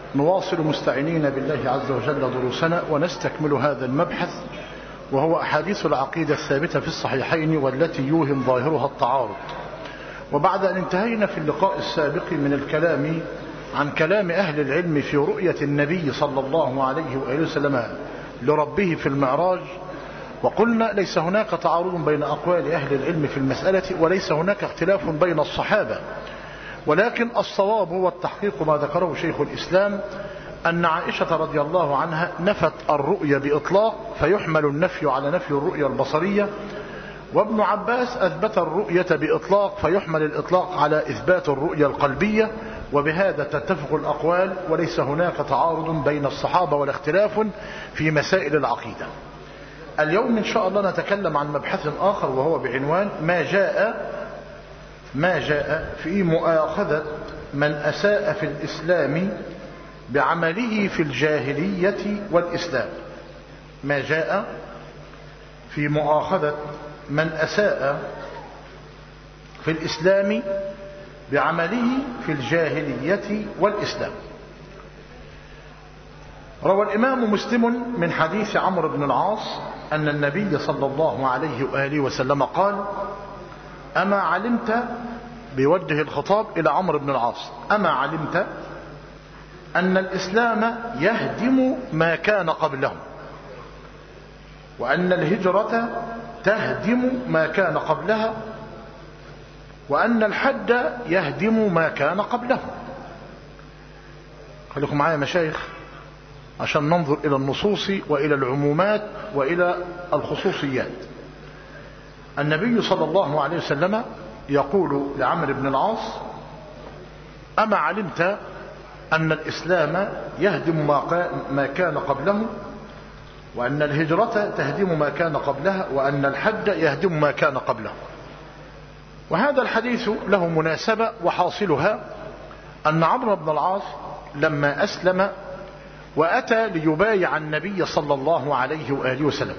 نواصل مستعينين بالله عز وجل دروسنا ونستكمل هذا المبحث وهو أحاديث العقيدة الثابتة في الصحيحين والتي يوهم ظاهرها التعارض وبعد أن انتهينا في اللقاء السابق من الكلام عن كلام أهل العلم في رؤية النبي صلى الله عليه وآله وسلم لربه في المعراج وقلنا ليس هناك تعارض بين أقوال أهل العلم في المسألة وليس هناك اختلاف بين الصحابة ولكن الصواب هو التحقيق ما ذكره شيخ الإسلام أن عائشة رضي الله عنها نفت الرؤية بإطلاق فيحمل النفي على نفي الرؤية البصرية وابن عباس أثبت الرؤية بإطلاق فيحمل الإطلاق على إثبات الرؤية القلبية وبهذا تتفق الأقوال وليس هناك تعارض بين الصحابة ولا اختلاف في مسائل العقيدة اليوم إن شاء الله نتكلم عن مبحث آخر وهو بعنوان ما جاء ما جاء في مؤاخذة من أساء في الإسلام بعمله في الجاهلية والإسلام ما جاء في مؤاخذة من أساء في الإسلام بعمله في الجاهلية والإسلام روى الإمام مسلم من حديث عمرو بن العاص أن النبي صلى الله عليه وآله وسلم قال أما علمت بوجه الخطاب إلى عمرو بن العاص أما علمت أن الإسلام يهدم ما كان قبله وأن الهجرة تهدم ما كان قبلها وأن الحج يهدم ما كان قبله خليكم معايا مشايخ عشان ننظر إلى النصوص وإلى العمومات وإلى الخصوصيات النبي صلى الله عليه وسلم يقول لعمرو بن العاص أما علمت أن الإسلام يهدم ما كان قبله وأن الهجرة تهدم ما كان قبلها وأن الحج يهدم ما كان قبله وهذا الحديث له مناسبة وحاصلها أن عمرو بن العاص لما أسلم وأتى ليبايع النبي صلى الله عليه وآله وسلم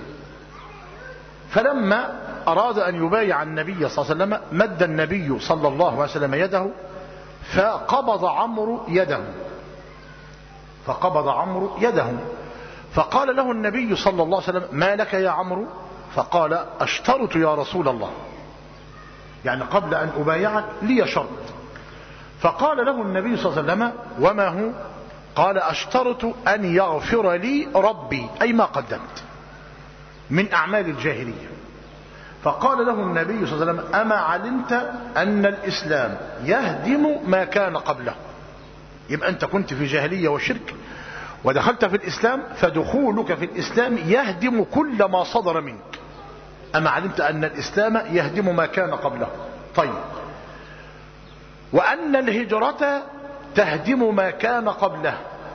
فلما أراد أن يبايع النبي صلى الله عليه وسلم مد النبي صلى الله عليه وسلم يده فقبض عمرو يده فقبض عمرو يده فقال له النبي صلى الله عليه وسلم ما لك يا عمرو فقال اشترط يا رسول الله يعني قبل أن أبايعك لي شرط فقال له النبي صلى الله عليه وسلم وما هو قال أشترط أن يغفر لي ربي أي ما قدمت من أعمال الجاهلية فقال له النبي صلى الله عليه وسلم أما علمت أن الإسلام يهدم ما كان قبله يبقى أنت كنت في جاهلية وشرك ودخلت في الإسلام فدخولك في الإسلام يهدم كل ما صدر منك أما علمت أن الإسلام يهدم ما كان قبله طيب وأن الهجرة تهدم ما كان قبله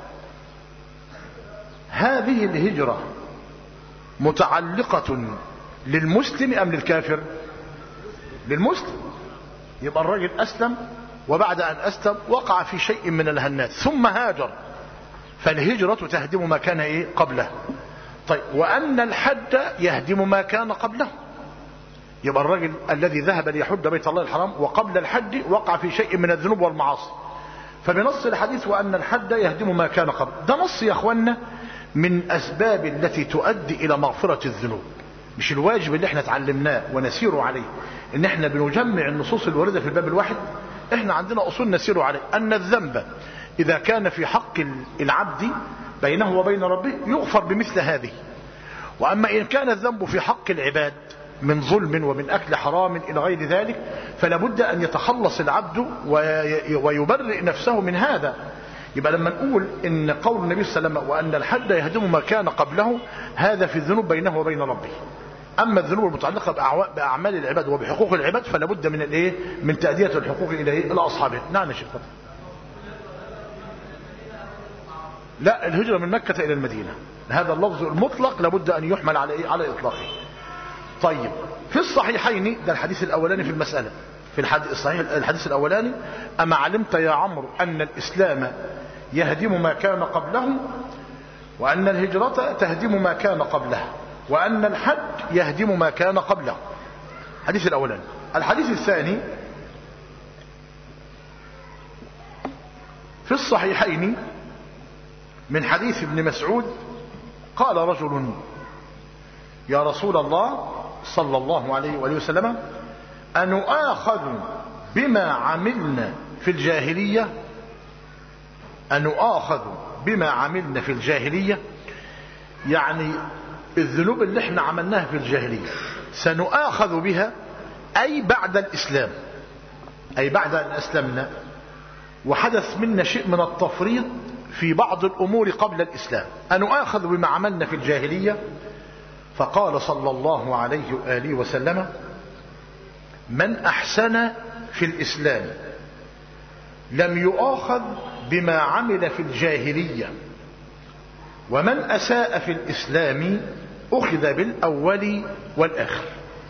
هذه الهجرة متعلقة للمسلم أم للكافر للمسلم يبقى الرجل أسلم وبعد أن أسلم وقع في شيء من الهنات ثم هاجر فالهجرة تهدم ما كان إيه قبله طيب وأن الحج يهدم ما كان قبله يبقى الرجل الذي ذهب ليحج بيت الله الحرام وقبل الحج وقع في شيء من الذنوب والمعاصي فبنص الحديث وأن الحج يهدم ما كان قبل ده نص يا أخوانا من أسباب التي تؤدي إلى مغفرة الذنوب مش الواجب اللي احنا اتعلمناه ونسير عليه ان احنا بنجمع النصوص الواردة في الباب الواحد احنا عندنا أصول نسير عليه أن الذنب إذا كان في حق العبد بينه وبين ربه يغفر بمثل هذه وأما إن كان الذنب في حق العباد من ظلم ومن أكل حرام إلى غير ذلك فلا بد أن يتخلص العبد ويبرئ نفسه من هذا يبقى لما نقول إن قول النبي صلى الله عليه وسلم وأن الحد يهدم ما كان قبله هذا في الذنوب بينه وبين ربه أما الذنوب المتعلقة بأعمال العباد وبحقوق العباد فلا بد من الإيه من تأدية الحقوق إلى إيه إلى أصحابه نعم يا شيخ لا الهجرة من مكة إلى المدينة هذا اللفظ المطلق لابد أن يحمل على إيه؟ على إطلاقه طيب في الصحيحين ده الحديث الأولاني في المسألة في الحديث الصحيح الحديث الأولاني أما علمت يا عمرو أن الإسلام يهدم ما كان قبله وأن الهجرة تهدم ما كان قبلها وأن الحج يهدم ما كان قبله الحديث الأولاني الحديث الثاني في الصحيحين من حديث ابن مسعود قال رجل يا رسول الله صلى الله عليه وآله وسلم أنؤاخذ بما عملنا في الجاهلية أنؤاخذ بما عملنا في الجاهلية يعني الذنوب اللي احنا عملناها في الجاهلية سنؤاخذ بها أي بعد الإسلام أي بعد أن أسلمنا وحدث منا شيء من التفريط في بعض الأمور قبل الإسلام أنؤاخذ بما عملنا في الجاهلية فقال صلى الله عليه وآله وسلم من أحسن في الإسلام لم يؤاخذ بما عمل في الجاهلية ومن أساء في الإسلام أخذ بالأول والآخر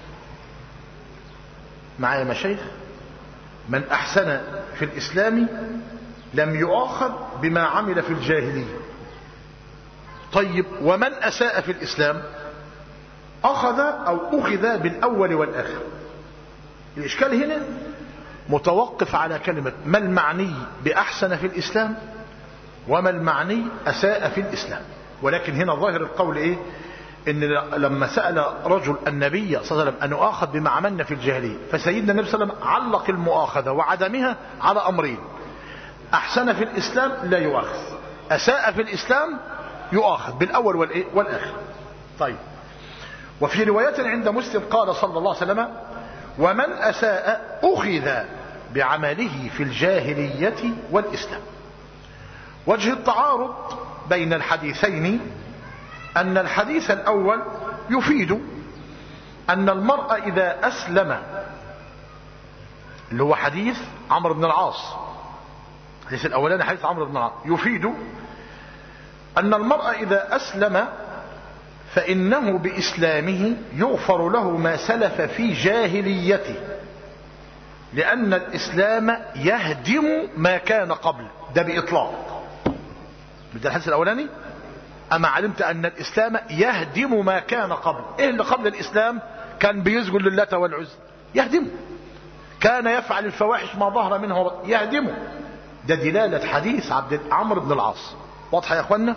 معايا مشايخ من أحسن في الإسلام لم يؤاخذ بما عمل في الجاهلية طيب ومن أساء في الإسلام أخذ أو أخذ بالأول والآخر الإشكال هنا متوقف على كلمة ما المعني بأحسن في الإسلام وما المعني أساء في الإسلام ولكن هنا ظاهر القول إيه إن لما سأل رجل النبي صلى الله عليه وسلم أن أخذ بما عملنا في الجاهلية فسيدنا النبي صلى الله عليه وسلم علق المؤاخذة وعدمها على أمرين أحسن في الإسلام لا يؤاخذ أساء في الإسلام يؤاخذ بالأول والآخر طيب وفي رواية عند مسلم قال صلى الله عليه وسلم ومن أساء أخذ بعمله في الجاهلية والإسلام وجه التعارض بين الحديثين أن الحديث الأول يفيد أن المرء إذا أسلم اللي هو حديث عمرو بن العاص الحديث الأولاني حديث عمرو بن العاص يفيد أن المرء إذا أسلم فإنه بإسلامه يغفر له ما سلف في جاهليته لأن الإسلام يهدم ما كان قبل ده بإطلاق ده الحديث الأولاني أما علمت أن الإسلام يهدم ما كان قبل إيه اللي قبل الإسلام كان بيسجد لله والعز يهدمه كان يفعل الفواحش ما ظهر منها يهدمه ده دلالة حديث عبد عمرو بن العاص واضحة يا أخوانا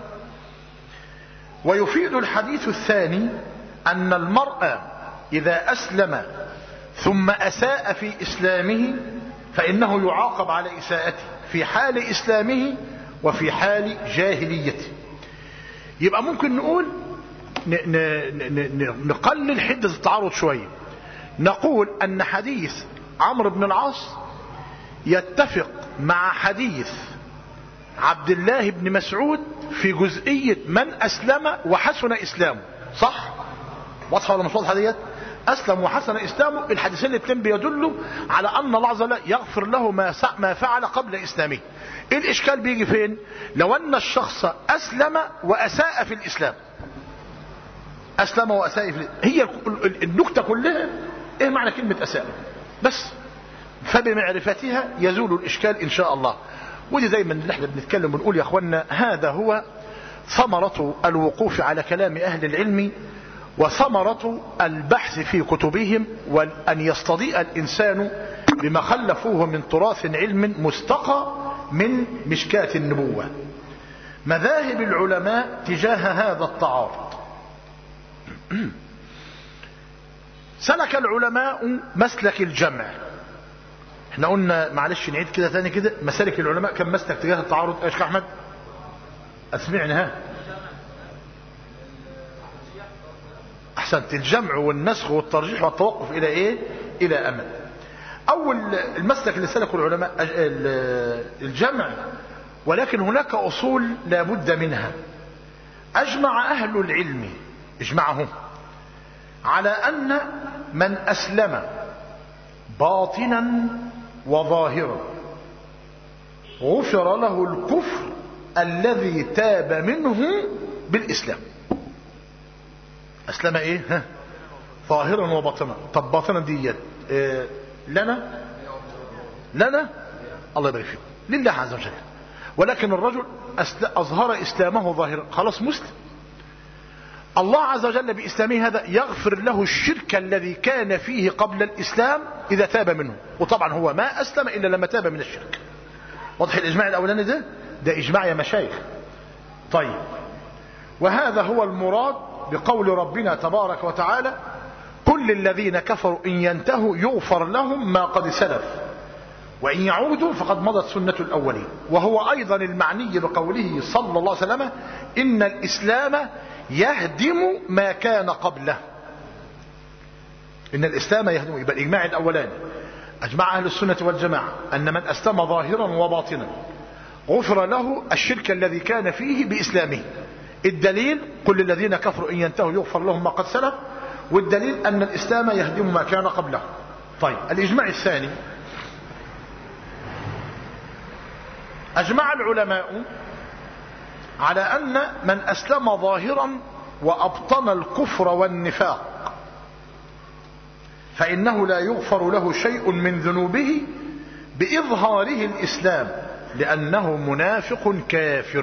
ويفيد الحديث الثاني أن المرء إذا أسلم ثم أساء في إسلامه فإنه يعاقب على إساءته في حال إسلامه وفي حال جاهليته يبقى ممكن نقول نقلل حدة التعارض شوية نقول أن حديث عمرو بن العاص يتفق مع حديث عبد الله بن مسعود في جزئية من أسلم وحسن إسلامه صح؟ واضحة ولا مش واضحة ديت؟ أسلم وحسن إسلامه الحديثين الاثنين بيدلوا على أن الله عز وجل يغفر له ما ما فعل قبل إسلامه إيه الإشكال بيجي فين؟ لو أن الشخص أسلم وأساء في الإسلام أسلم وأساء في الإسلام. هي النكتة كلها إيه معنى كلمة أساء بس فبمعرفتها يزول الإشكال إن شاء الله ودي دايما اللي احنا بنتكلم ونقول يا اخوانا هذا هو ثمرة الوقوف على كلام أهل العلم وثمرة البحث في كتبهم وأن يستضيء الإنسان بما خلفوه من تراث علم مستقى من مشكاة النبوة مذاهب العلماء تجاه هذا التعارض سلك العلماء مسلك الجمع احنا قلنا معلش نعيد كده تاني كده مسالك العلماء كم مسلك تجاه التعارض ايش احمد اسمعنا ها احسنت الجمع والنسخ والترجيح والتوقف الى ايه الى امل اول المسلك اللي سلكه العلماء الجمع ولكن هناك اصول لابد منها اجمع اهل العلم اجمعهم على ان من اسلم باطنا وظاهرا غفر له الكفر الذي تاب منه بالإسلام أسلم إيه ها ظاهرا وباطنا طب باطنا دي إيه لنا لنا الله يبارك فيكم لله عز وجل ولكن الرجل أظهر إسلامه ظاهرا خلاص مسلم الله عز وجل بإسلامه هذا يغفر له الشرك الذي كان فيه قبل الإسلام إذا تاب منه وطبعا هو ما أسلم إلا لما تاب من الشرك واضح الإجماع الأولاني ده ده إجماع يا مشايخ طيب وهذا هو المراد بقول ربنا تبارك وتعالى كل الذين كفروا إن ينتهوا يغفر لهم ما قد سلف وإن يعودوا فقد مضت سنة الأولين وهو أيضا المعني بقوله صلى الله عليه وسلم إن الإسلام يهدم ما كان قبله إن الإسلام يهدم يبقى الإجماع الأولاني أجمع أهل السنة والجماعة أن من أسلم ظاهرا وباطنا غفر له الشرك الذي كان فيه بإسلامه الدليل كل الذين كفروا إن ينتهوا يغفر لهم ما قد سلف والدليل أن الإسلام يهدم ما كان قبله طيب الإجماع الثاني أجمع العلماء على أن من أسلم ظاهرا وأبطن الكفر والنفاق فإنه لا يغفر له شيء من ذنوبه بإظهاره الإسلام لأنه منافق كافر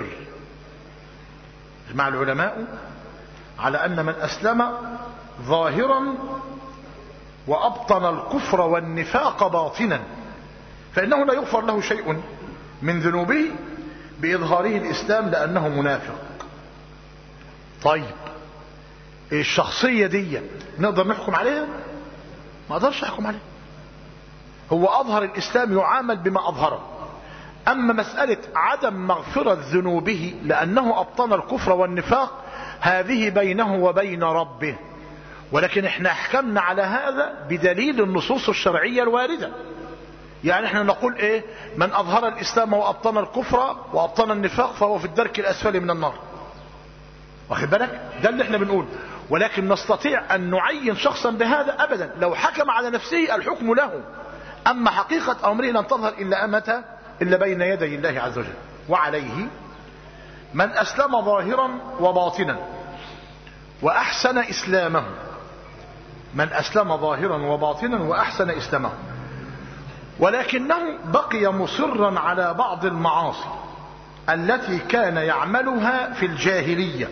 اجمع العلماء على أن من أسلم ظاهرا وأبطن الكفر والنفاق باطنا فإنه لا يغفر له شيء من ذنوبه بإظهاره الإسلام لأنه منافق طيب الشخصية دي نقدر نحكم عليها ما اقدرش احكم عليه هو اظهر الاسلام يعامل بما اظهره اما مسألة عدم مغفرة ذنوبه لانه ابطن الكفر والنفاق هذه بينه وبين ربه ولكن احنا احكمنا على هذا بدليل النصوص الشرعية الواردة يعني احنا نقول ايه من اظهر الاسلام وابطن الكفر وابطن النفاق فهو في الدرك الاسفل من النار واخد بالك ده اللي احنا بنقول ولكن نستطيع أن نعين شخصا بهذا أبدا لو حكم على نفسه الحكم له أما حقيقة أمره لن تظهر إلا أمتى إلا بين يدي الله عز وجل وعليه من أسلم ظاهرا وباطنا وأحسن إسلامه من أسلم ظاهرا وباطنا وأحسن إسلامه ولكنه بقي مصرا على بعض المعاصي التي كان يعملها في الجاهليه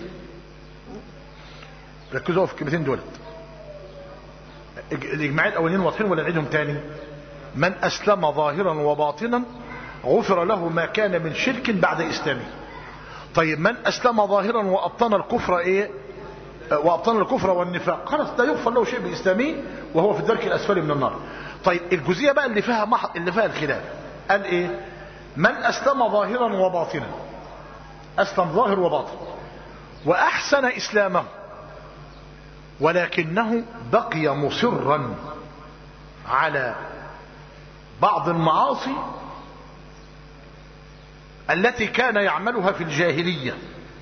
ركزوا في الكلمتين دولت الاجماعين الاولين واضحين ولا نعيدهم تاني من اسلم ظاهرا وباطنا غفر له ما كان من شرك بعد اسلامه طيب من اسلم ظاهرا وابطن الكفر ايه وابطن الكفر والنفاق خلاص لا يغفر له شيء باسلامه وهو في الدرك الاسفل من النار طيب الجزئيه بقى اللي فيها محض اللي فيها الخلاف قال ايه من اسلم ظاهرا وباطنا اسلم ظاهر وباطن واحسن اسلامه ولكنه بقي مصرا على بعض المعاصي التي كان يعملها في الجاهلية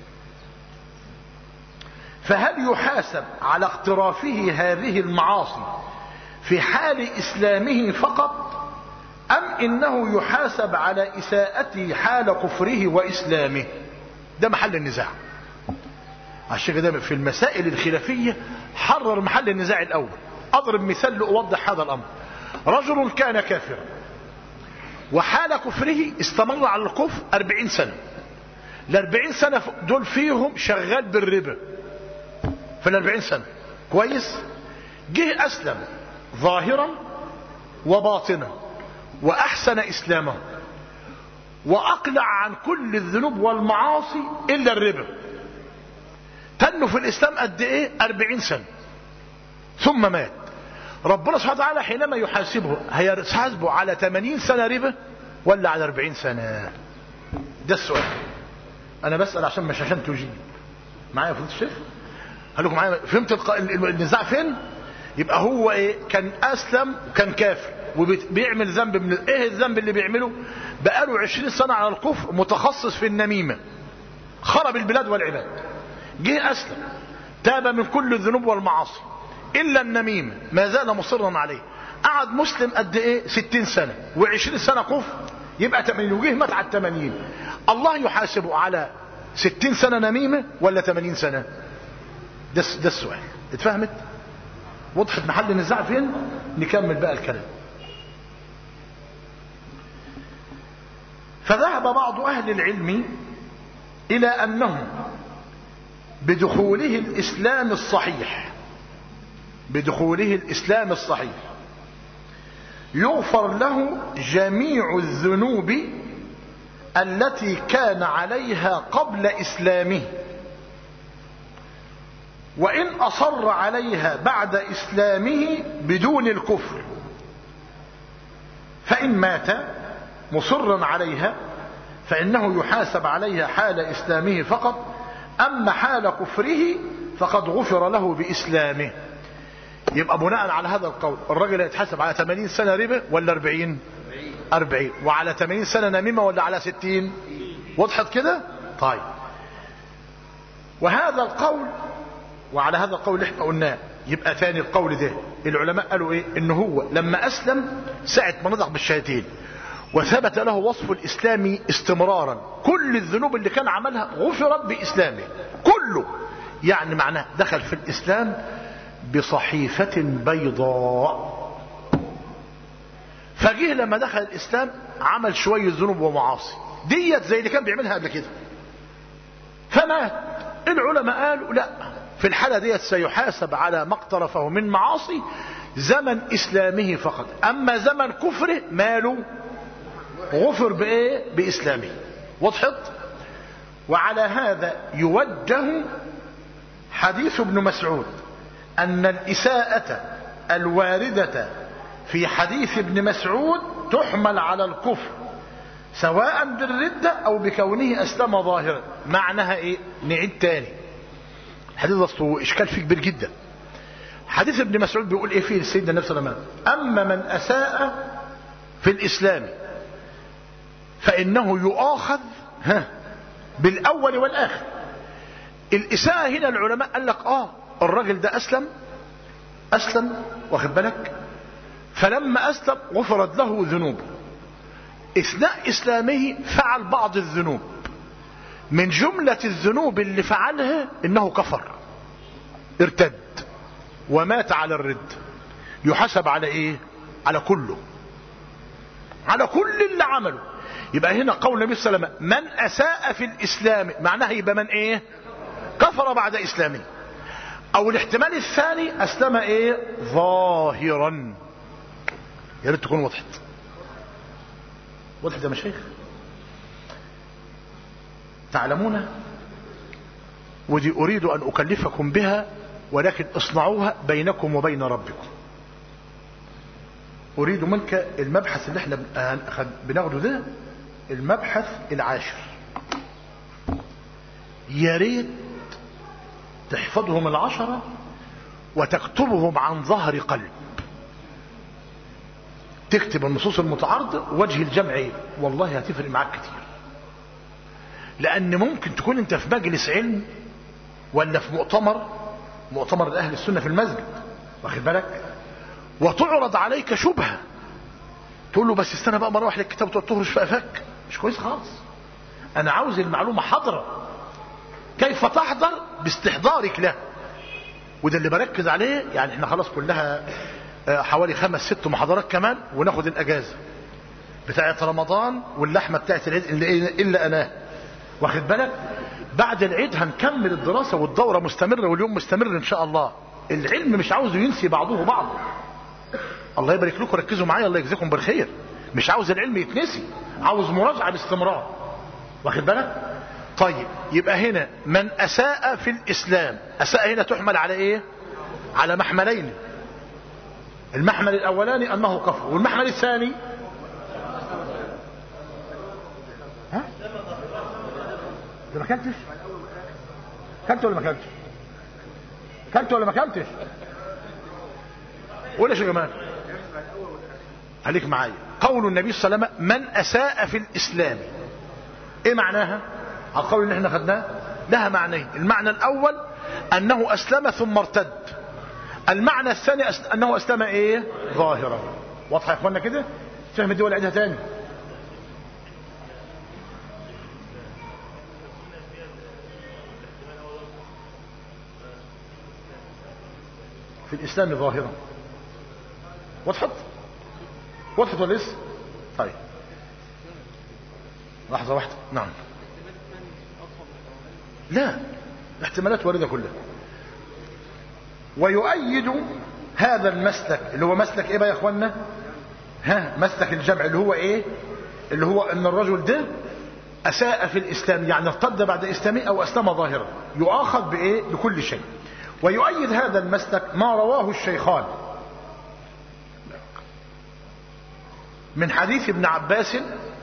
فهل يحاسب على اقترافه هذه المعاصي في حال إسلامه فقط أم إنه يحاسب على إساءته حال كفره وإسلامه ده محل النزاع عشان كده في المسائل الخلافية حرر محل النزاع الأول أضرب مثال لأوضح هذا الأمر رجل كان كافرا وحال كفره استمر على الكفر أربعين سنة الأربعين سنة دول فيهم شغال بالربا في الأربعين سنة كويس جه أسلم ظاهرا وباطنا وأحسن إسلامه وأقلع عن كل الذنوب والمعاصي إلا الربا تنه في الإسلام قد إيه أربعين سنة ثم مات ربنا سبحانه وتعالى حينما يحاسبه هيحاسبه على 80 سنة ربا ولا على 40 سنة ده السؤال أنا بسأل عشان مش عشان تجيب معايا فهمت الشيخ هل لكم معايا فهمت النزاع فين يبقى هو ايه كان اسلم وكان كافر وبيعمل ذنب من ايه الذنب اللي بيعمله بقاله 20 سنة على الكفر متخصص في النميمة خرب البلاد والعباد جه اسلم تاب من كل الذنوب والمعاصي الا النميمة ما زال مصرا عليه قعد مسلم قد ايه 60 سنة و20 سنة كفر يبقى 80 وجه مات على 80 الله يحاسبه على 60 سنة نميمة ولا 80 سنة ده ده السؤال اتفهمت وضحت محل النزاع فين نكمل بقى الكلام فذهب بعض أهل العلم إلى أنه بدخوله الإسلام الصحيح بدخوله الإسلام الصحيح يغفر له جميع الذنوب التي كان عليها قبل إسلامه وإن أصر عليها بعد إسلامه بدون الكفر فإن مات مصرا عليها فإنه يحاسب عليها حال إسلامه فقط أما حال كفره فقد غفر له بإسلامه يبقى بناء على هذا القول الرجل يتحاسب على 80 سنة ربا ولا 40 40 وعلى 80 سنة نميمة ولا على 60 وضحت كده طيب وهذا القول وعلى هذا القول احنا قلناه يبقى ثاني القول ده العلماء قالوا ايه ان هو لما اسلم ساعة ما نطق بالشهادتين وثبت له وصف الاسلام استمرارا كل الذنوب اللي كان عملها غفرت باسلامه كله يعني معناه دخل في الاسلام بصحيفة بيضاء فجه لما دخل الاسلام عمل شوية ذنوب ومعاصي ديت زي اللي كان بيعملها قبل كده فمات العلماء قالوا لا في الحالة ديت سيحاسب على ما اقترفه من معاصي زمن اسلامه فقط اما زمن كفره ماله غفر بايه باسلامه وضحت وعلى هذا يوجه حديث ابن مسعود ان الاساءة الواردة في حديث ابن مسعود تحمل على الكفر سواء بالردة او بكونه اسلم ظاهرا معناها ايه نعيد تاني الحديث اصله اشكال فيه كبير جدا حديث ابن مسعود بيقول ايه فيه سيدنا النبي صلى الله عليه وسلم اما من اساء في الاسلام فانه يؤاخذ ها بالاول والاخر الاساءة هنا العلماء قال لك اه الراجل ده اسلم اسلم واخد بالك فلما اسلم غفرت له ذنوبه اثناء اسلامه فعل بعض الذنوب من جملة الذنوب اللي فعلها انه كفر ارتد ومات على الرد يحسب على ايه على كله على كل اللي عمله يبقى هنا قول النبي صلى الله عليه وسلم من اساء في الاسلام معناها يبقى من ايه كفر بعد اسلامه او الاحتمال الثاني اسلم ايه ظاهرا يا ريت تكون وضحت وضحت يا مشايخ تعلمون ودي اريد ان اكلفكم بها ولكن اصنعوها بينكم وبين ربكم اريد منك المبحث اللي احنا بناخده ده المبحث العاشر يا ريت تحفظهم العشرة وتكتبهم عن ظهر قلب تكتب النصوص المتعارضة وجه الجمع ايه والله هتفرق معاك كتير لان ممكن تكون انت في مجلس علم ولا في مؤتمر مؤتمر اهل السنة في المسجد واخد بالك وتعرض عليك شبهة تقول له بس استنى بقى ما اروح للكتاب وتقعد تهرش في قفاك مش كويس خالص انا عاوز المعلومة حاضرة كيف تحضر باستحضارك له وده اللي بركز عليه يعني احنا خلاص كلها حوالي خمس ست محاضرات كمان وناخد الاجازة بتاعت رمضان واللحمة بتاعت العيد الا انا واخد بالك بعد العيد هنكمل الدراسة والدورة مستمرة واليوم مستمر ان شاء الله العلم مش عاوزه ينسي بعضه بعضا الله يبارك لكم ركزوا معايا الله يجزيكم بالخير مش عاوز العلم يتنسي عاوز مراجعة باستمرار واخد بالك طيب يبقى هنا من اساء في الاسلام اساء هنا تحمل على ايه على محملين المحمل الاولاني انه كفر والمحمل الثاني ها ده ما كلتش كلت ولا ما كلتش كلت ولا ما كلتش قول يا شيخ جمال خليك معايا قول النبي صلى الله عليه وسلم من اساء في الاسلام ايه معناها على القول اللي احنا خدناه لها معنيين المعنى الاول انه اسلم ثم ارتد المعنى الثاني انه اسلم ايه ظاهرا واضحه يا اخوانا كده فهم الدول عيدها تاني في الاسلام ظاهرا وضحت وضحت ولا لسه طيب لحظة واحدة نعم لا احتمالات واردة كلها ويؤيد هذا المسلك اللي هو مسلك ايه بقى يا اخوانا ها مسلك الجمع اللي هو ايه اللي هو ان الرجل ده أساء في الإسلام يعني ارتد بعد إسلامه أو أسلم ظاهرا يؤاخذ بإيه بكل شيء ويؤيد هذا المسلك ما رواه الشيخان من حديث ابن عباس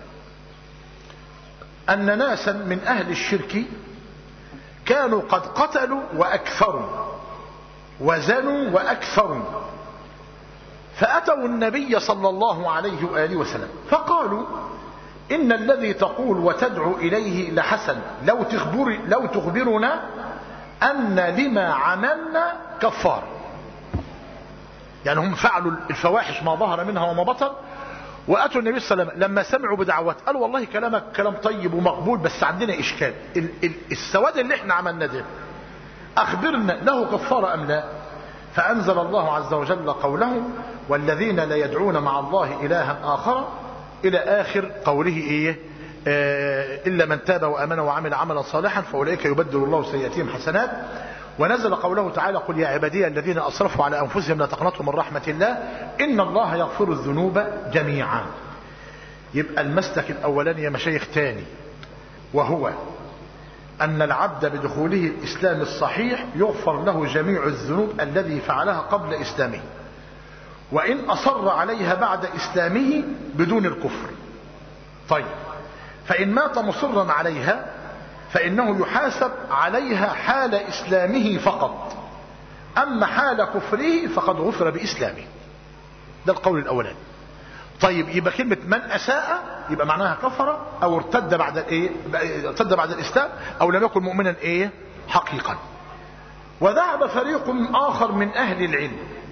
أن ناسا من أهل الشرك كانوا قد قتلوا وأكثروا وزنوا وأكثروا فأتوا النبي صلى الله عليه وآله وسلم فقالوا إن الذي تقول وتدعو إليه لحسن لو, تخبر لو تخبرنا أن لما عملنا كفار يعني هم فعلوا الفواحش ما ظهر منها وما بطن واتوا النبي صلى الله عليه وسلم لما سمعوا بدعوات قالوا والله كلامك كلام طيب ومقبول بس عندنا اشكال ال ال السواد اللي احنا عملنا ده اخبرنا له كفاره ام لا فانزل الله عز وجل قوله والذين لا يدعون مع الله الها اخر الى اخر قوله ايه آه الا من تاب وامن وعمل عملا صالحا فاولئك يبدل الله سيئاتهم حسنات ونزل قوله تعالى قل يا عبادي الذين أسرفوا على أنفسهم لا تقنطوا من رحمة الله إن الله يغفر الذنوب جميعا يبقى المسلك الأولاني يا مشايخ تاني وهو أن العبد بدخوله الإسلام الصحيح يغفر له جميع الذنوب الذي فعلها قبل إسلامه وإن أصر عليها بعد إسلامه بدون الكفر طيب فإن مات مصرا عليها فإنه يحاسب عليها حال إسلامه فقط أما حال كفره فقد غفر بإسلامه ده القول الأولاني طيب يبقى كلمة من أساء يبقى معناها كفر أو ارتد بعد الإيه ارتد بعد الإسلام أو لم يكن مؤمنا إيه حقيقا وذهب فريق آخر من أهل العلم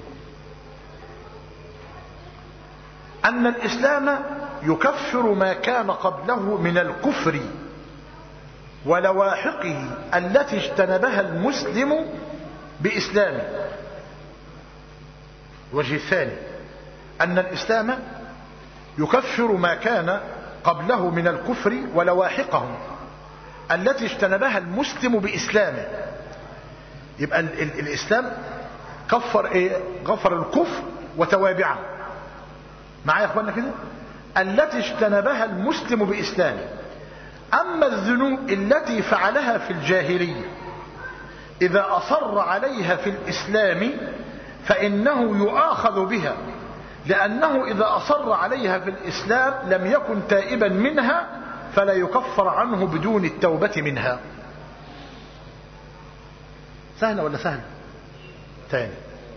أن الإسلام يكفر ما كان قبله من الكفر ولواحقه التي اجتنبها المسلم بإسلامه الوجه الثاني أن الإسلام يكفر ما كان قبله من الكفر ولواحقه التي اجتنبها المسلم بإسلامه يبقى ال ال الإسلام كفر إيه؟ غفر الكفر وتوابعه معايا يا اخوانا كده التي اجتنبها المسلم بإسلامه أما الذنوب التي فعلها في الجاهلية إذا أصر عليها في الإسلام فإنه يؤاخذ بها لأنه إذا أصر عليها في الإسلام لم يكن تائبا منها فلا يكفر عنه بدون التوبة منها سهلة ولا سهلة تاني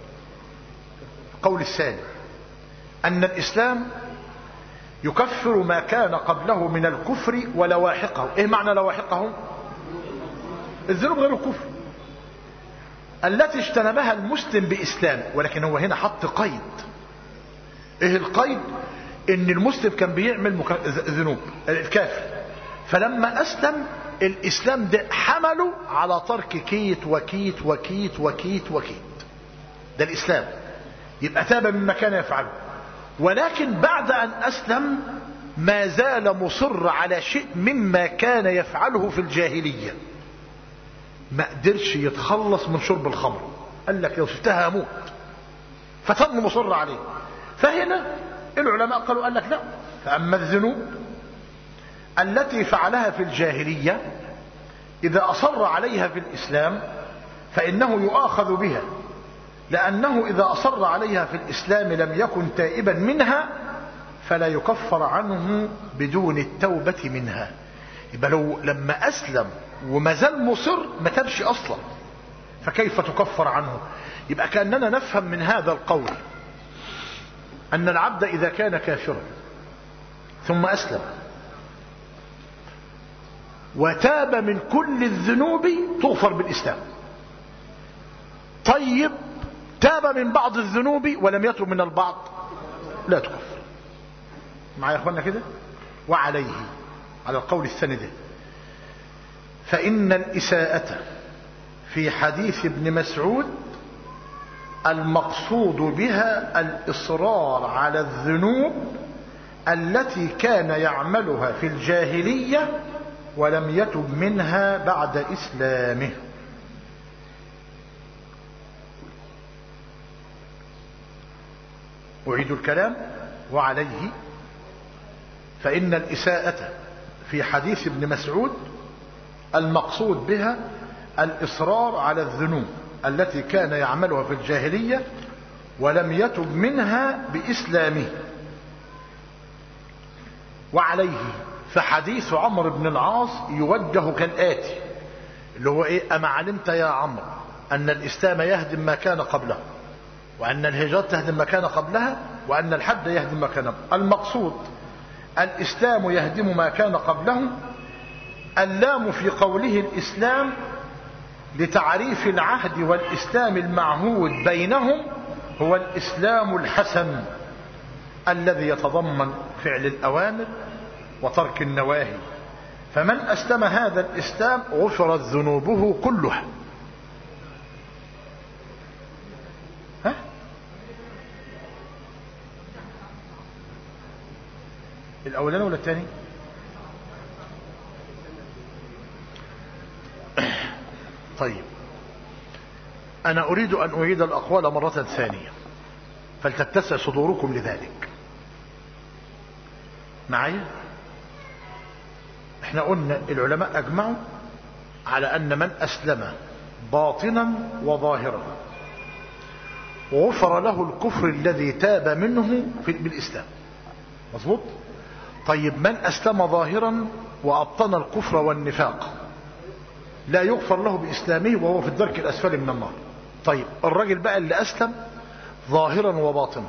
قول الثاني أن الإسلام يكفر ما كان قبله من الكفر ولواحقه ايه معنى لواحقه الذنوب غير الكفر التي اجتنبها المسلم بإسلام ولكن هو هنا حط قيد ايه القيد ان المسلم كان بيعمل مك... ذنوب الكافر فلما اسلم الاسلام ده حمله على ترك كيت وكيت وكيت وكيت وكيت ده الاسلام يبقى تاب مما كان يفعله ولكن بعد أن أسلم ما زال مصر على شيء مما كان يفعله في الجاهلية ما قدرش يتخلص من شرب الخمر قال لك لو شفتها هموت فتم مصر عليه فهنا العلماء قالوا قال لك لا فأما الذنوب التي فعلها في الجاهلية إذا أصر عليها في الإسلام فإنه يؤاخذ بها لأنه إذا أصر عليها في الإسلام لم يكن تائبا منها فلا يكفر عنه بدون التوبة منها يبقى لو لما أسلم وما زال مصر ما تبش أصلا فكيف تكفر عنه يبقى كأننا نفهم من هذا القول أن العبد إذا كان كافرا ثم أسلم وتاب من كل الذنوب تغفر بالإسلام طيب تاب من بعض الذنوب ولم يتب من البعض لا تكفر معايا يا اخوانا كده وعليه على القول الثاني ده فإن الإساءة في حديث ابن مسعود المقصود بها الإصرار على الذنوب التي كان يعملها في الجاهلية ولم يتب منها بعد إسلامه أعيد الكلام وعليه فإن الإساءة في حديث ابن مسعود المقصود بها الإصرار على الذنوب التي كان يعملها في الجاهلية ولم يتب منها بإسلامه وعليه فحديث عمرو بن العاص يوجه كالآتي اللي هو إيه أما علمت يا عمرو أن الإسلام يهدم ما كان قبله وأن الهجرة تهدم ما كان قبلها وأن الحد يهدم ما كان قبله المقصود الإسلام يهدم ما كان قبله اللام في قوله الإسلام لتعريف العهد والإسلام المعهود بينهم هو الإسلام الحسن الذي يتضمن فعل الأوامر وترك النواهي فمن أسلم هذا الإسلام غفرت ذنوبه كلها ها؟ الأولاني ولا الثاني طيب أنا أريد أن أعيد الأقوال مرة ثانية فلتتسع صدوركم لذلك معي احنا قلنا العلماء أجمعوا على أن من أسلم باطنا وظاهرا وغفر له الكفر الذي تاب منه في بالإسلام مظبوط طيب من أسلم ظاهرا وأبطن الكفر والنفاق لا يغفر له بإسلامه وهو في الدرك الأسفل من النار طيب الراجل بقى اللي أسلم ظاهرا وباطنا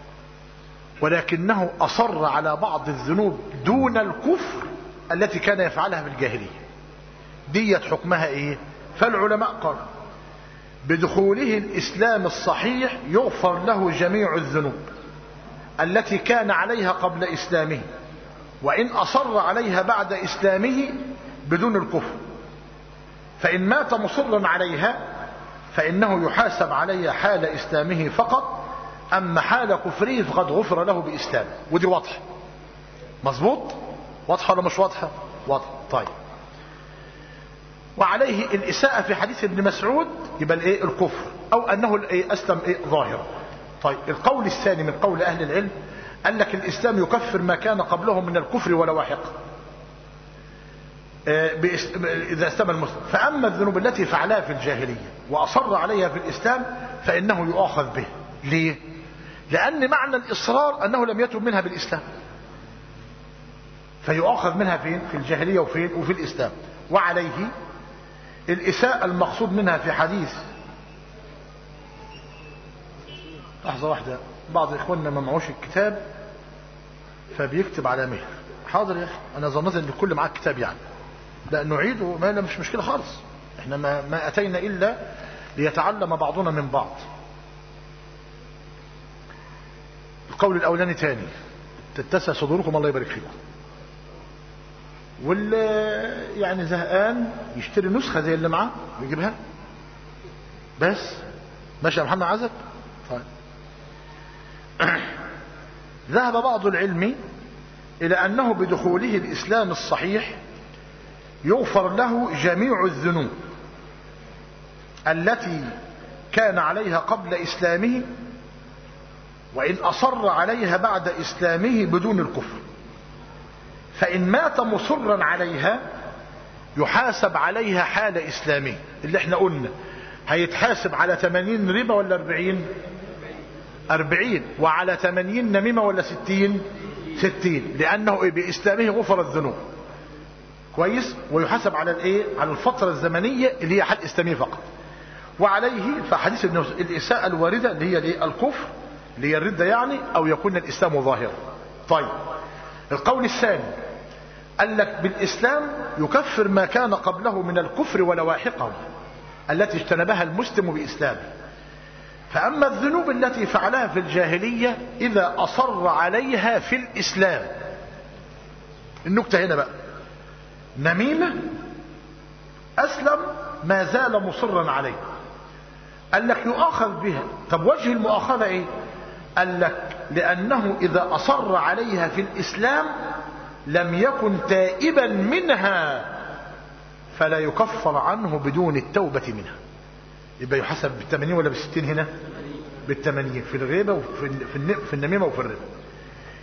ولكنه أصر على بعض الذنوب دون الكفر التي كان يفعلها في الجاهلية ديت حكمها ايه فالعلماء قالوا بدخوله الإسلام الصحيح يغفر له جميع الذنوب التي كان عليها قبل إسلامه وإن أصر عليها بعد إسلامه بدون الكفر فإن مات مصرا عليها فإنه يحاسب عليها حال إسلامه فقط أما حال كفره فقد غفر له بإسلامه ودي واضحة مظبوط واضحة ولا مش واضحة واضحة طيب وعليه الإساءة في حديث ابن مسعود يبقى الايه الكفر أو أنه الايه أسلم إيه ظاهرا طيب القول الثاني من قول أهل العلم قال لك الإسلام يكفر ما كان قبله من الكفر ولواحق إذا أسلم المسلم فأما الذنوب التي فعلها في الجاهلية وأصر عليها في الإسلام فإنه يؤاخذ به ليه؟ لأن معنى الإصرار أنه لم يتب منها بالإسلام فيؤاخذ منها فين؟ في الجاهلية وفين؟ وفي الإسلام وعليه الإساءة المقصود منها في حديث لحظة واحدة بعض إخواننا ما معوش الكتاب فبيكتب على مهر حاضر يا أخي أنا ظنيت أن الكل معاه الكتاب يعني لا نعيده ما مش مشكلة خالص احنا ما, ما أتينا إلا ليتعلم بعضنا من بعض القول الأولاني تاني تتسع صدوركم الله يبارك فيكم واللي يعني زهقان يشتري نسخة زي اللي معاه ويجيبها بس ماشي يا محمد عزب طيب ذهب بعض العلم إلى أنه بدخوله الإسلام الصحيح يغفر له جميع الذنوب التي كان عليها قبل إسلامه وإن أصر عليها بعد إسلامه بدون الكفر فإن مات مصرا عليها يحاسب عليها حال إسلامه اللي احنا قلنا هيتحاسب على 80 ربا ولا 40 40 وعلى 80 نميمة ولا 60 60 لأنه إيه بإسلامه غفر الذنوب كويس ويحاسب على الايه على الفترة الزمنية اللي هي حال إسلامية فقط وعليه فحديث الإساءة الواردة اللي هي الايه الكفر اللي هي الردة يعني أو يكون الإسلام ظاهرا طيب القول الثاني قال لك بالإسلام يكفر ما كان قبله من الكفر ولواحقه التي اجتنبها المسلم بإسلامه فأما الذنوب التي فعلها في الجاهلية إذا أصر عليها في الإسلام النكتة هنا بقى نميمة أسلم ما زال مصرا عليه قال لك يؤاخذ بها طب وجه المؤاخذة ايه قال لك لأنه إذا أصر عليها في الإسلام لم يكن تائبا منها فلا يكفر عنه بدون التوبة منها يبقى يحسب بالثمانين ولا بالستين هنا بالثمانين في الغيبة وفي في النميمة وفي الربا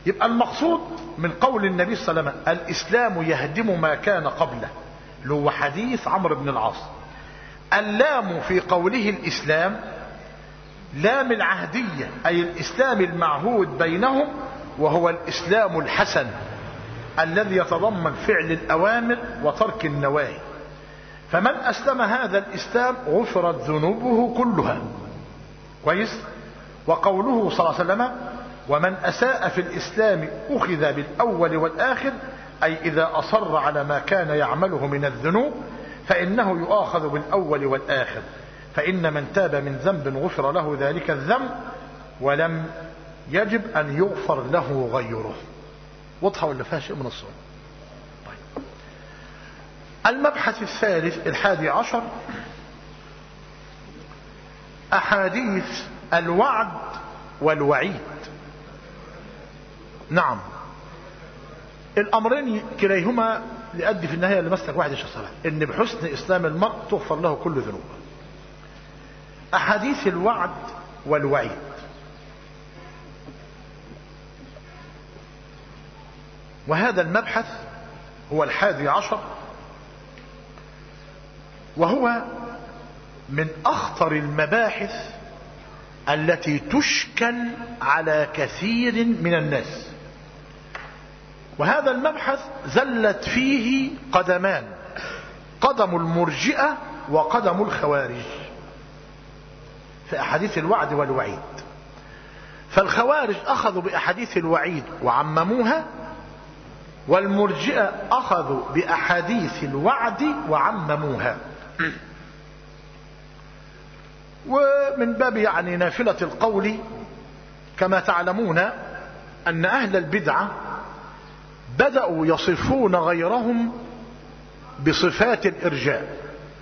يبقى المقصود من قول النبي صلى الله عليه وسلم الإسلام يهدم ما كان قبله اللي هو حديث عمرو بن العاص اللام في قوله الإسلام لام العهدية أي الإسلام المعهود بينهم وهو الإسلام الحسن الذي يتضمن فعل الأوامر وترك النواهي فمن أسلم هذا الإسلام غفرت ذنوبه كلها كويس وقوله صلى الله عليه وسلم ومن أساء في الإسلام أخذ بالأول والآخر أي إذا أصر على ما كان يعمله من الذنوب فإنه يؤاخذ بالأول والآخر فإن من تاب من ذنب غفر له ذلك الذنب ولم يجب أن يغفر له غيره واضحة ولا فيها شيء من الصوم طيب. المبحث الثالث الحادي عشر أحاديث الوعد والوعيد نعم الأمرين كليهما لأدي في النهاية لمسلك واحد الصلاة إن بحسن إسلام المرء تغفر له كل ذنوبه أحاديث الوعد والوعيد وهذا المبحث هو الحادي عشر وهو من أخطر المباحث التي تشكل على كثير من الناس وهذا المبحث زلت فيه قدمان قدم المرجئة وقدم الخوارج في أحاديث الوعد والوعيد فالخوارج أخذوا بأحاديث الوعيد وعمموها والمرجئة أخذوا بأحاديث الوعد وعمموها ومن باب يعني نافلة القول كما تعلمون أن أهل البدعة بدأوا يصفون غيرهم بصفات الإرجاء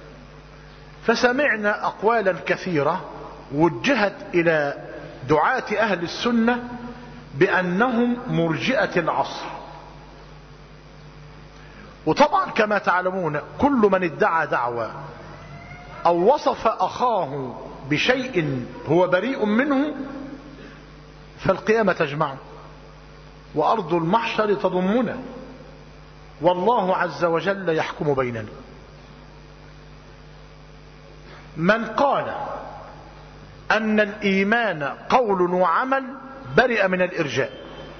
فسمعنا أقوالا كثيرة وجهت إلى دعاة أهل السنة بأنهم مرجئة العصر وطبعا كما تعلمون كل من ادعى دعوة أو وصف أخاه بشيء هو بريء منه فالقيامة تجمعه وأرض المحشر تضمنا والله عز وجل يحكم بيننا من قال أن الإيمان قول وعمل برئ من الإرجاء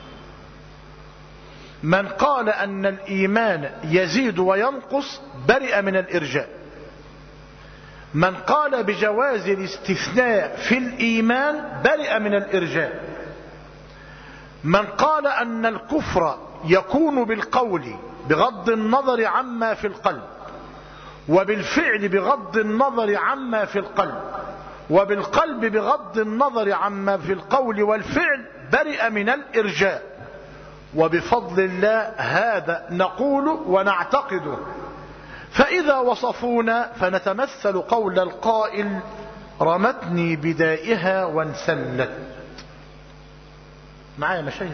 من قال أن الإيمان يزيد وينقص برئ من الإرجاء من قال بجواز الاستثناء في الإيمان برئ من الإرجاء من قال أن الكفر يكون بالقول بغض النظر عما في القلب وبالفعل بغض النظر عما في القلب وبالقلب بغض النظر عما في القول والفعل برئ من الإرجاء وبفضل الله هذا نقول ونعتقده فإذا وصفونا فنتمثل قول القائل رمتني بدائها وانسلت معايا مشايخ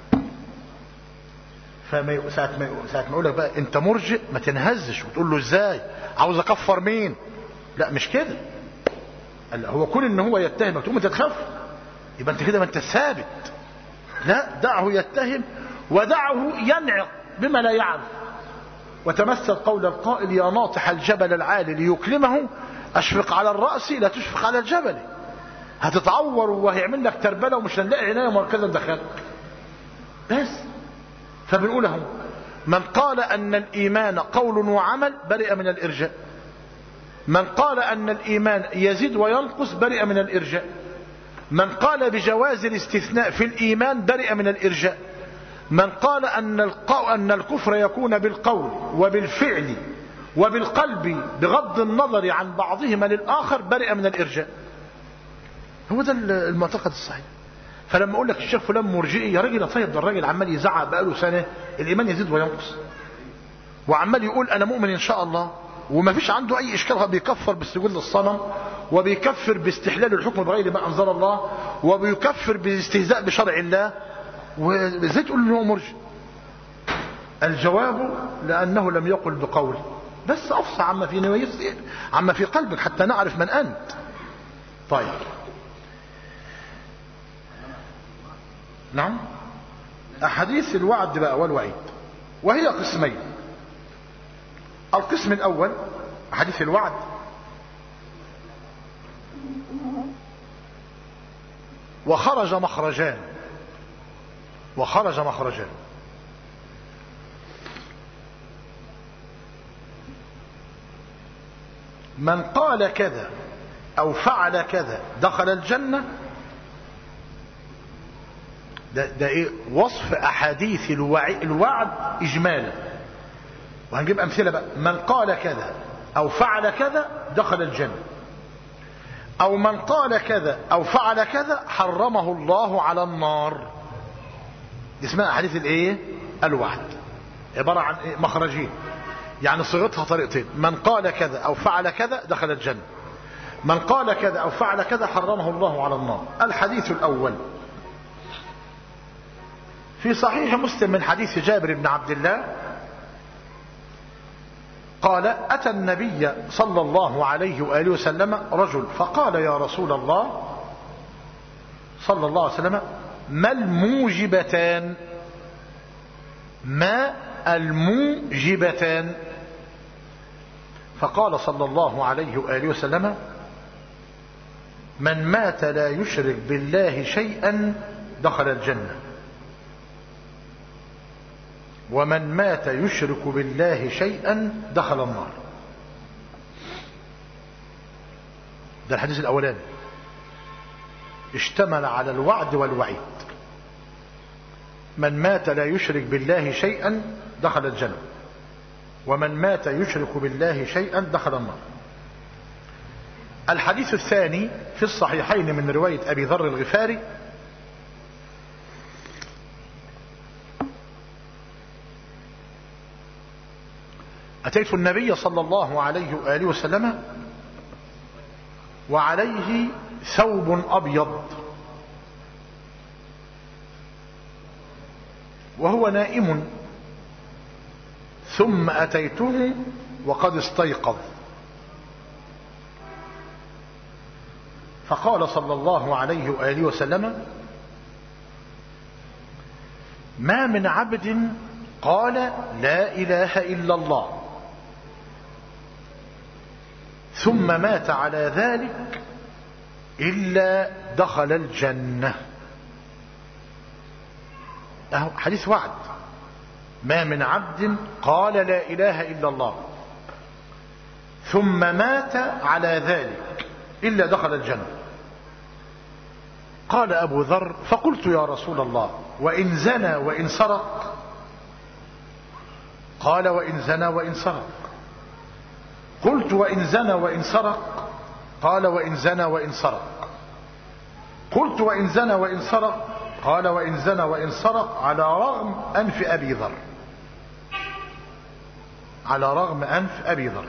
فما ساعة ما ساعة ما يقول لك بقى انت مرجئ ما تنهزش وتقول له ازاي عاوز اكفر مين لا مش كده قال هو كون ان هو يتهمك تقوم انت تخاف يبقى انت كده ما انت ثابت لا دعه يتهم ودعه ينعق بما لا يعرف وتمثل قول القائل يا ناطح الجبل العالي ليكلمه اشفق على الرأس لا تشفق على الجبل هتتعور وهيعمل لك تربله ومش هنلاقي عنايه مركزه ندخلك بس فبنقول اهو من قال ان الايمان قول وعمل برئ من الارجاء من قال ان الايمان يزيد وينقص برئ من الارجاء من قال بجواز الاستثناء في الايمان برئ من الارجاء من قال ان القو... ان الكفر يكون بالقول وبالفعل وبالقلب بغض النظر عن بعضهما للاخر برئ من الارجاء هو ده المعتقد الصحيح فلما اقول لك الشيخ فلان مرجئي يا راجل يا طيب ده الراجل عمال يزعق بقاله سنه الايمان يزيد وينقص وعمال يقول انا مؤمن ان شاء الله وما فيش عنده اي اشكال بيكفر بالسجود للصنم وبيكفر باستحلال الحكم بغير ما انزل الله وبيكفر بالاستهزاء بشرع الله وازاي تقول ان هو مرجئ الجواب لانه لم يقل بقول بس افصح عما في نوايا عما في قلبك حتى نعرف من انت طيب نعم أحاديث الوعد بقى والوعيد وهي قسمين القسم الأول أحاديث الوعد وخرج مخرجان وخرج مخرجان من قال كذا أو فعل كذا دخل الجنة ده, ده إيه وصف أحاديث الوعي الوعد إجمالا وهنجيب أمثلة بقى من قال كذا أو فعل كذا دخل الجنة أو من قال كذا أو فعل كذا حرمه الله على النار دي اسمها أحاديث الإيه الوعد عبارة عن إيه؟ مخرجين يعني صيغتها طريقتين من قال كذا أو فعل كذا دخل الجنة من قال كذا أو فعل كذا حرمه الله على النار الحديث الأول في صحيح مسلم من حديث جابر بن عبد الله قال أتى النبي صلى الله عليه وآله وسلم رجل فقال يا رسول الله صلى الله عليه وسلم ما الموجبتان ما الموجبتان فقال صلى الله عليه وآله وسلم من مات لا يشرك بالله شيئا دخل الجنة ومن مات يشرك بالله شيئا دخل النار ده الحديث الأولاني اشتمل على الوعد والوعيد من مات لا يشرك بالله شيئا دخل الجنة ومن مات يشرك بالله شيئا دخل النار الحديث الثاني في الصحيحين من رواية أبي ذر الغفاري أتيت النبي صلى الله عليه وآله وسلم وعليه ثوب أبيض وهو نائم ثم أتيته وقد استيقظ فقال صلى الله عليه وآله وسلم ما من عبد قال لا إله إلا الله ثم مات على ذلك إلا دخل الجنة أهو حديث وعد ما من عبد قال لا إله إلا الله ثم مات على ذلك إلا دخل الجنة قال أبو ذر فقلت يا رسول الله وإن زنى وإن سرق قال وإن زنى وإن سرق قلت وإن زنى وإن سرق قال وإن زنى وإن سرق قلت وإن زنى وإن سرق قال وإن زنى وإن سرق على رغم أنف أبي ذر على رغم أنف أبي ذر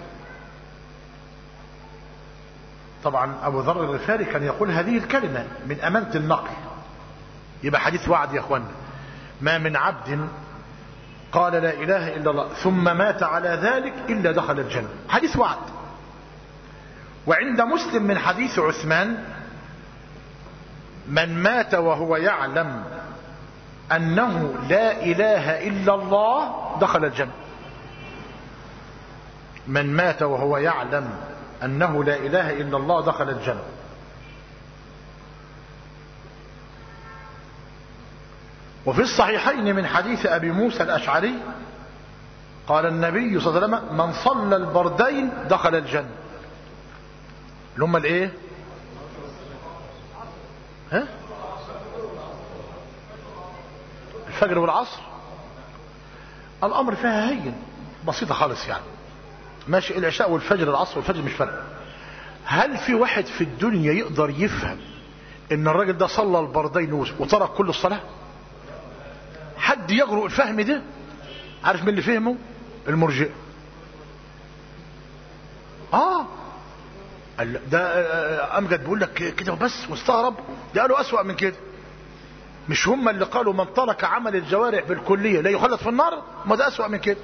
طبعا أبو ذر الغفاري كان يقول هذه الكلمة من أمانة النقل يبقى حديث وعد يا أخوانا ما من عبد قال لا إله إلا الله ثم مات على ذلك إلا دخل الجنة حديث وعد وعند مسلم من حديث عثمان من مات وهو يعلم أنه لا إله إلا الله دخل الجنة من مات وهو يعلم أنه لا إله إلا الله دخل الجنة وفي الصحيحين من حديث أبي موسى الأشعري قال النبي صلى الله عليه وسلم من صلى البردين دخل الجنة اللي هم الايه ها الفجر والعصر الامر فيها هين بسيطة خالص يعني ماشي العشاء والفجر العصر والفجر مش فرق هل في واحد في الدنيا يقدر يفهم ان الراجل ده صلى البردين وترك كل الصلاة حد يجرؤ الفهم ده عارف مين اللي فهمه المرجئ اه ده امجد بيقول لك كده وبس مستغرب ده قالوا اسوأ من كده مش هم اللي قالوا من ترك عمل الجوارح بالكلية لا يخلد في النار ما ده اسوأ من كده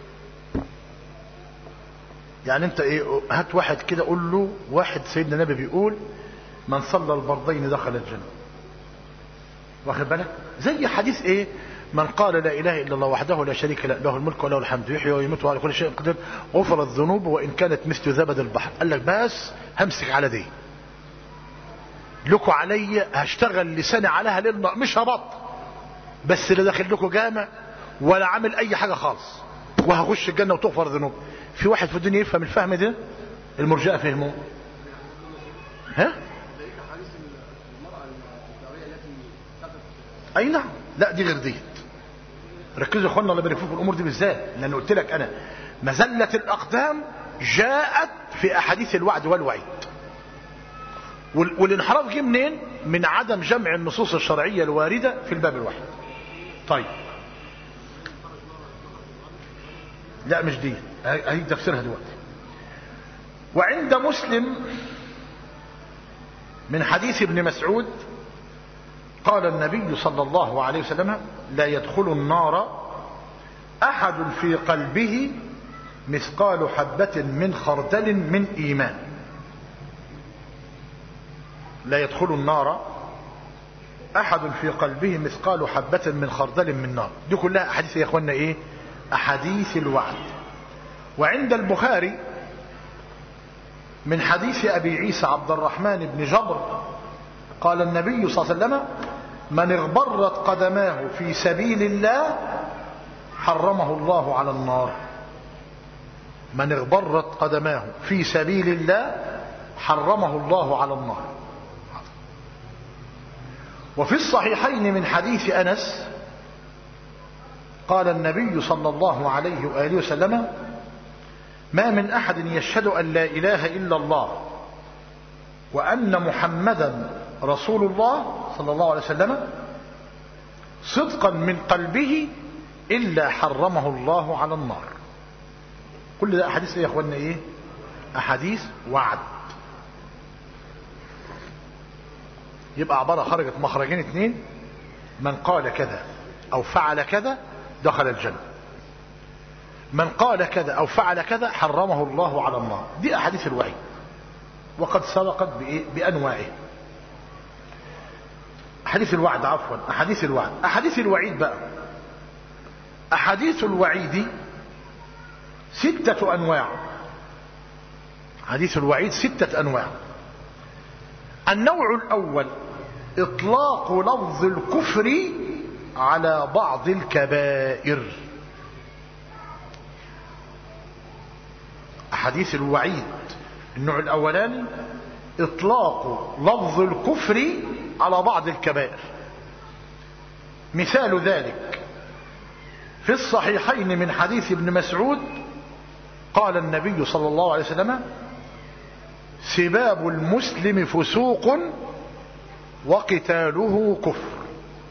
يعني انت ايه هات واحد كده قول له واحد سيدنا النبي بيقول من صلى البردين دخل الجنة واخد بالك زي حديث ايه من قال لا إله إلا الله وحده لا شريك له له الملك وله الحمد يحيي ويميت وعلى كل شيء قدير غفر الذنوب وإن كانت مثل زبد البحر قال لك بس همسك على دي لكم علي هشتغل لساني عليها ليل مش هبط بس اللي داخل لكم جامع ولا عامل أي حاجة خالص وهخش الجنة وتغفر ذنوب في واحد في الدنيا يفهم الفهم ده المرجئة فهموه ها اي نعم لا دي غير دي ركزوا يا اخوانا الله يبارك فيكم الامور دي بالذات لان قلت لك انا مزله الاقدام جاءت في احاديث الوعد والوعيد والانحراف جه منين من عدم جمع النصوص الشرعيه الوارده في الباب الواحد طيب لا مش دي هي تفسيرها دلوقتي وعند مسلم من حديث ابن مسعود قال النبي صلى الله عليه وسلم لا يدخل النار احد في قلبه مثقال حبة من خردل من ايمان لا يدخل النار احد في قلبه مثقال حبة من خردل من نار دي كلها احاديث يا اخوانا ايه احاديث الوعد وعند البخاري من حديث ابي عيسى عبد الرحمن بن جبر قال النبي صلى الله عليه وسلم من اغبرت قدماه في سبيل الله حرمه الله على النار من اغبرت قدماه في سبيل الله حرمه الله على النار وفي الصحيحين من حديث أنس قال النبي صلى الله عليه وآله وسلم ما من أحد يشهد أن لا إله إلا الله وأن محمدا رسول الله صلى الله عليه وسلم صدقا من قلبه إلا حرمه الله على النار كل ده أحاديث يا أخوانا إيه أحاديث وعد يبقى عبارة خرجت مخرجين اتنين من قال كذا أو فعل كذا دخل الجنة من قال كذا أو فعل كذا حرمه الله على النار دي أحاديث الوعيد وقد سبقت بإيه؟ بأنواعه أحاديث الوعد عفوا أحاديث الوعد أحاديث الوعيد بقى أحاديث الوعيد ستة أنواع حديث الوعيد ستة أنواع النوع الأول إطلاق لفظ الكفر على بعض الكبائر أحاديث الوعيد النوع الأولاني إطلاق لفظ الكفر على بعض الكبائر مثال ذلك في الصحيحين من حديث ابن مسعود قال النبي صلى الله عليه وسلم سباب المسلم فسوق وقتاله كفر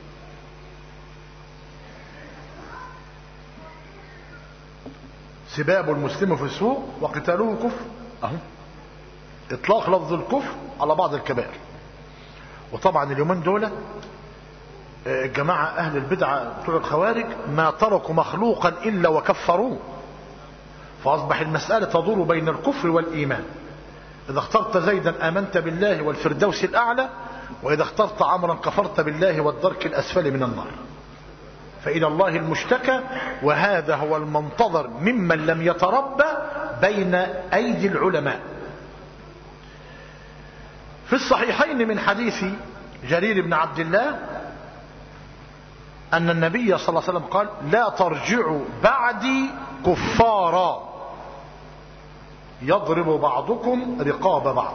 سباب المسلم فسوق وقتاله كفر اهو اطلاق لفظ الكفر على بعض الكبائر وطبعا اليومين دول الجماعة اهل البدعة بتوع الخوارج ما تركوا مخلوقا الا وكفروه فاصبح المسألة تدور بين الكفر والايمان اذا اخترت زيدا امنت بالله والفردوس الاعلى واذا اخترت عمرا كفرت بالله والدرك الاسفل من النار فإلى الله المشتكى وهذا هو المنتظر ممن لم يتربى بين أيدي العلماء في الصحيحين من حديث جرير بن عبد الله أن النبي صلى الله عليه وسلم قال لا ترجعوا بعدي كفارا يضرب بعضكم رقاب بعض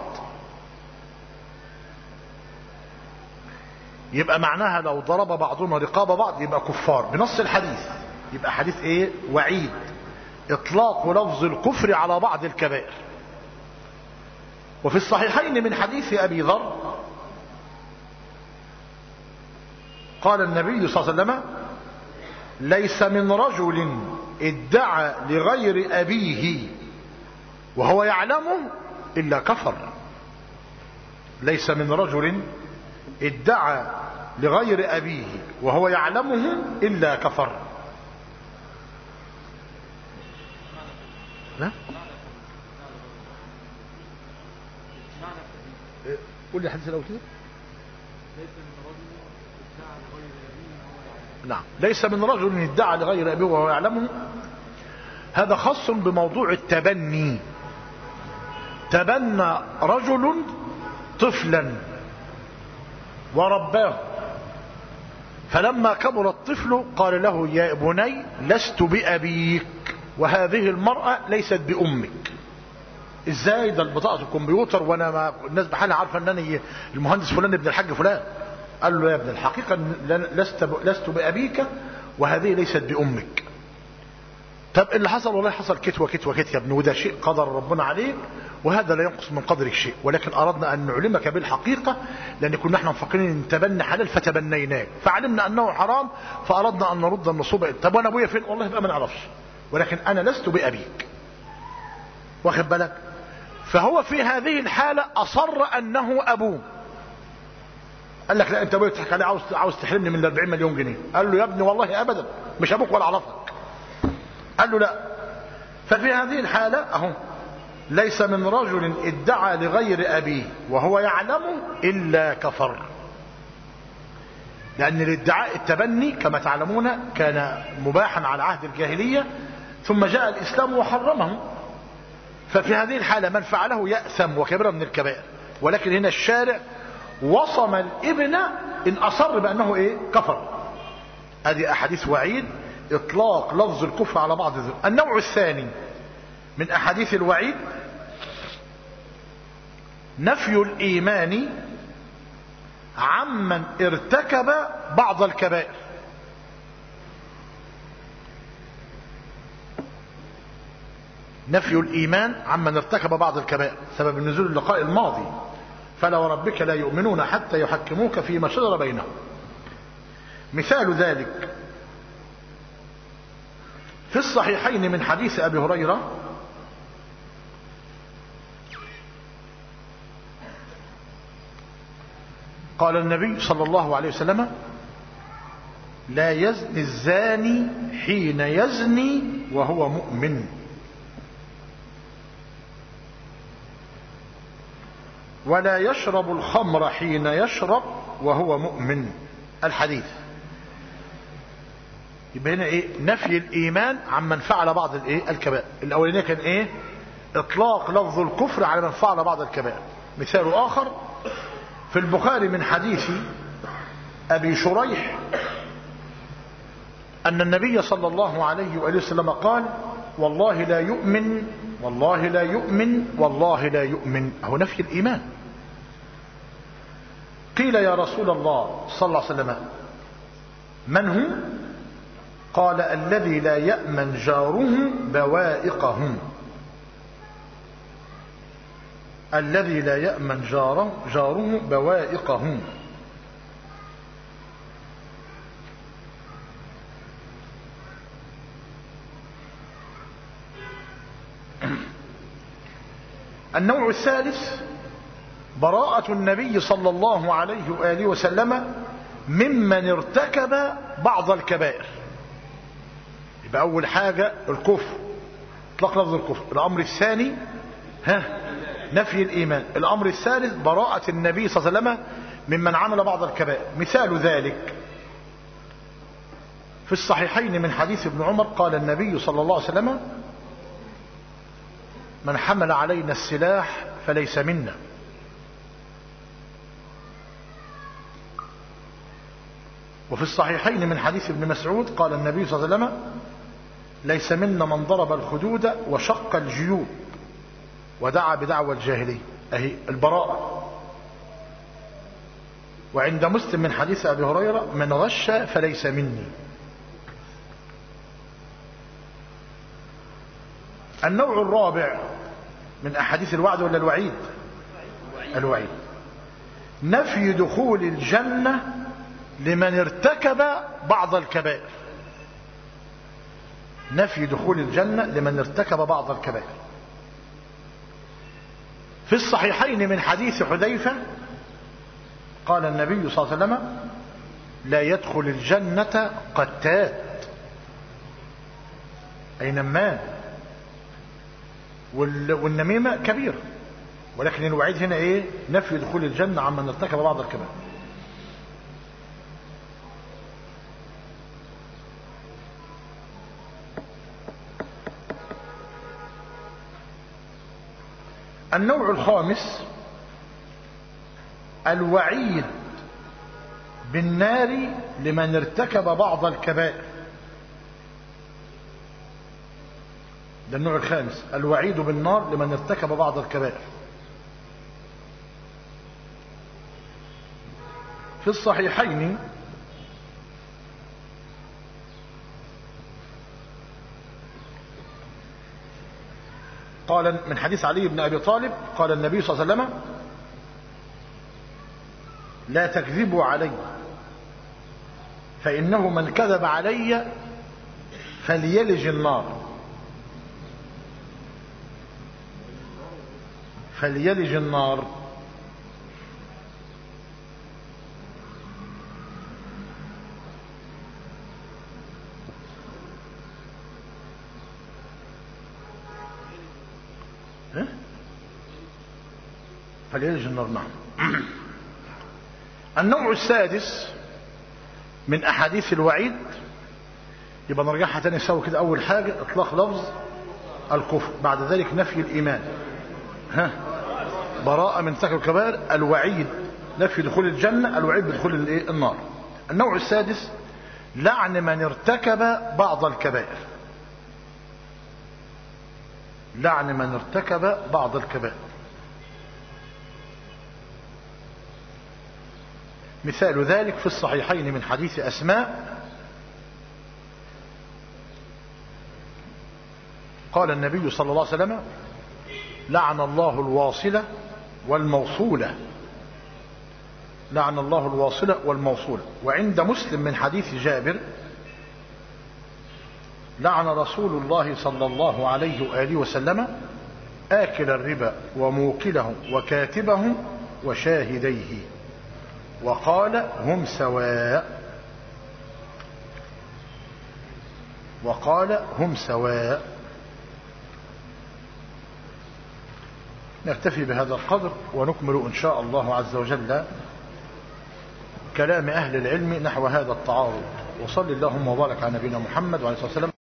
يبقى معناها لو ضرب بعضنا رقاب بعض يبقى كفار بنص الحديث يبقى حديث ايه وعيد اطلاق لفظ الكفر على بعض الكبائر وفي الصحيحين من حديث ابي ذر قال النبي صلى الله عليه وسلم ليس من رجل ادعى لغير ابيه وهو يعلمه الا كفر ليس من رجل ادعى لغير أبيه وهو يعلمه إلا كفر لا قول لي حديث الأول كده نعم ليس من رجل ادعى لغير أبيه وهو يعلمه هذا خاص بموضوع التبني تبنى رجل طفلا ورباه فلما كبر الطفل قال له يا بني لست بأبيك وهذه المرأة ليست بأمك ازاي ده بطاقة الكمبيوتر وانا ما الناس بحالها عارفة انني المهندس فلان ابن الحاج فلان قال له يا ابن الحقيقة لست, لست بأبيك وهذه ليست بأمك طب اللي حصل والله حصل كت وكت وكت يا ابن وده شيء قدر ربنا عليك وهذا لا ينقص من قدرك شيء ولكن أردنا أن نعلمك بالحقيقة لأن كنا احنا مفكرين ان تبني حلال فتبنيناه فعلمنا أنه حرام فأردنا أن نرد النصوبة طب وأنا أبويا فين والله بقى ما نعرفش ولكن أنا لست بأبيك واخد بالك فهو في هذه الحالة أصر أنه أبوه قال لك لا انت ابويا تضحك عليه عاوز عاوز تحرمني من ال 40 مليون جنيه قال له يا ابني والله ابدا مش ابوك ولا اعرفك قال له لا ففي هذه الحالة اهو ليس من رجل ادعى لغير ابيه وهو يعلم الا كفر لان الادعاء التبني كما تعلمون كان مباحا على عهد الجاهلية ثم جاء الاسلام وحرمه ففي هذه الحالة من فعله يأثم وكبيرا من الكبائر ولكن هنا الشارع وصم الابن ان اصر بانه ايه كفر هذه احاديث وعيد اطلاق لفظ الكفر على بعض الذنوب النوع الثاني من احاديث الوعيد نفي الايمان عمن ارتكب بعض الكبائر نفي الايمان عمن ارتكب بعض الكبائر سبب النزول اللقاء الماضي فلا وربك لا يؤمنون حتى يحكموك فيما شجر بينهم مثال ذلك في الصحيحين من حديث أبي هريرة قال النبي صلى الله عليه وسلم لا يزني الزاني حين يزني وهو مؤمن ولا يشرب الخمر حين يشرب وهو مؤمن الحديث يبقى هنا ايه نفي الايمان عمن فعل بعض الايه الكبائر الاولانيه كان ايه اطلاق لفظ الكفر على من فعل بعض الكبائر مثال اخر في البخاري من حديث ابي شريح ان النبي صلى الله عليه واله وسلم قال والله لا يؤمن والله لا يؤمن والله لا يؤمن هو نفي الايمان قيل يا رسول الله صلى الله عليه وسلم من هو قال الذي لا يأمن جاره بوائقه الذي لا يأمن جاره, جاره بوائقه النوع الثالث براءة النبي صلى الله عليه وآله وسلم ممن ارتكب بعض الكبائر يبقى أول حاجة الكفر اطلاق لفظ الكفر الأمر الثاني ها نفي الإيمان الأمر الثالث براءة النبي صلى الله عليه وسلم ممن عمل بعض الكبائر مثال ذلك في الصحيحين من حديث ابن عمر قال النبي صلى الله عليه وسلم من حمل علينا السلاح فليس منا وفي الصحيحين من حديث ابن مسعود قال النبي صلى الله عليه وسلم ليس منا من ضرب الخدود وشق الجيوب ودعا بدعوى الجاهلية أهي البراءة وعند مسلم من حديث أبي هريرة من غش فليس مني النوع الرابع من أحاديث الوعد ولا الوعيد الوعيد نفي دخول الجنة لمن ارتكب بعض الكبائر نفي دخول الجنة لمن ارتكب بعض الكبائر في الصحيحين من حديث حذيفة قال النبي صلى الله عليه وسلم لا يدخل الجنة قتات أي نمان والنميمة كبيرة ولكن الوعيد هنا ايه نفي دخول الجنة عمن ارتكب بعض الكبائر النوع الخامس الوعيد بالنار لمن ارتكب بعض الكبائر ده النوع الخامس الوعيد بالنار لمن ارتكب بعض الكبائر في الصحيحين قال من حديث علي بن أبي طالب قال النبي صلى الله عليه وسلم لا تكذبوا علي فإنه من كذب علي فليلج النار فليلج النار إيه؟ فليلج النار نعم النوع السادس من أحاديث الوعيد يبقى نرجعها تاني سوا كده أول حاجة إطلاق لفظ الكفر بعد ذلك نفي الإيمان ها براءة من سكر الكبائر الوعيد نفي دخول الجنة الوعيد بدخول الايه النار النوع السادس لعن من ارتكب بعض الكبائر لعن من ارتكب بعض الكبائر مثال ذلك في الصحيحين من حديث أسماء قال النبي صلى الله عليه وسلم لعن الله الواصلة والموصولة لعن الله الواصلة والموصولة وعند مسلم من حديث جابر لعن رسول الله صلى الله عليه وآله وسلم آكل الربا وموكله وكاتبه وشاهديه وقال هم سواء وقال هم سواء نكتفي بهذا القدر ونكمل إن شاء الله عز وجل كلام أهل العلم نحو هذا التعارض وصل اللهم وبارك على نبينا محمد وعليه الصلاة والسلام